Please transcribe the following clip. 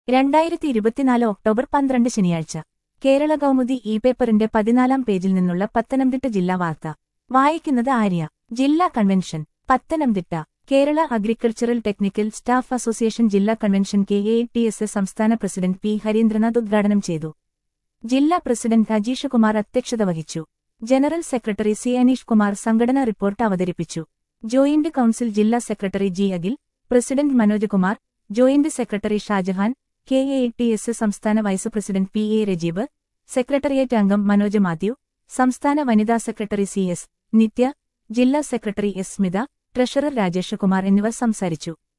രണ്ടായിരത്തി ഇരുപത്തിനാല് ഒക്ടോബർ പന്ത്രണ്ട് ശനിയാഴ്ച കേരള കൗമുദി ഇ പേപ്പറിന്റെ പതിനാലാം പേജിൽ നിന്നുള്ള പത്തനംതിട്ട ജില്ലാ വാർത്ത വായിക്കുന്നത് ആര്യ ജില്ലാ convention Pathanamthitta Kerala agricultural technical staff association ജില്ലാ convention K A T S S സംസ്ഥാന പ്രസിഡന്റ് പി ഹരീന്ദ്രനാഥ് ഉദ്ഘാടനം ചെയ്തു ജില്ലാ പ്രസിഡന്റ് അജീഷ് കുമാർ അധ്യക്ഷത വഹിച്ചു general secretary C Aneesh Kumar സംഘടനാ റിപ്പോർട്ട് അവതരിപ്പിച്ചു ജോയിന്റ് കൌൺസിൽ ജില്ലാ secretary G Akhil president Manoj Kumar joint secretary Shajahan K A T S സംസ്ഥാന vice president P A Rajeeb secretariat അംഗം മനോജ് മാത്യു സംസ്ഥാന വനിതാ സെക്രട്ടറി സി എസ് നിത്യ ജില്ലാ secretary S Smitha treasurer Rajesh Kumar എന്നിവർ സംസാരിച്ചു